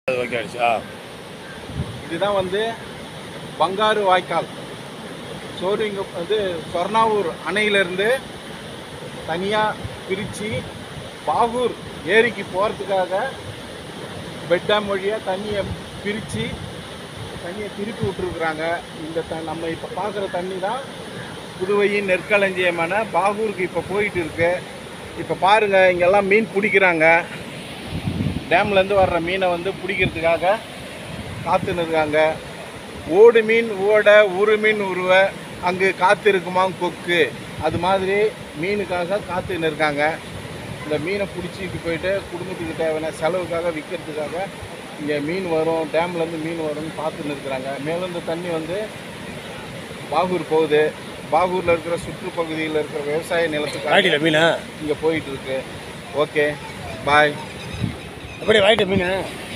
அது ஓகே ஆயிடுச்சு ஆ இதுதான் வந்து பங்காரு வாய்க்கால் சோரிங்க வந்து சொர்ணாவூர் அணையிலிருந்து தனியாக பிரித்து பாகூர் ஏரிக்கு போகிறதுக்காக பெட் டேம் வழியாக தண்ணியை பிரித்து தண்ணியை திருப்பி விட்டுருக்குறாங்க இந்த த நம்ம இப்போ பார்க்குற தண்ணி தான் புதுவையின் நெற்களஞ்சியமான பாகூருக்கு இப்போ போயிட்டு இருக்கு இப்போ பாருங்கள் இங்கெல்லாம் மீன் பிடிக்கிறாங்க டேம்லேருந்து வர்ற மீனை வந்து பிடிக்கிறதுக்காக காத்துன்னு இருக்காங்க ஓடு மீன் ஓட உரு மீன் உருவ அங்கு காத்து இருக்குமா கொக்கு அது மாதிரி மீனுக்காக காத்துன்னு இருக்காங்க இந்த மீனை பிடிச்சிட்டு போயிட்டு குடும்பத்துக்கு தேவையான செலவுக்காக விற்கிறதுக்காக இங்கே மீன் வரும் டேம்லேருந்து மீன் வரும்னு பார்த்துன்னு இருக்கிறாங்க மேலும் இந்த தண்ணி வந்து பாகூர் போகுது பாகூரில் இருக்கிற சுற்றுப்பகுதியில் இருக்கிற விவசாய நிலத்துக்காக வாங்கிட்டீங்களா மீன் இங்கே போயிட்டு இருக்கு ஓகே பாய் அப்படியே வாங்கிட்ட மீன்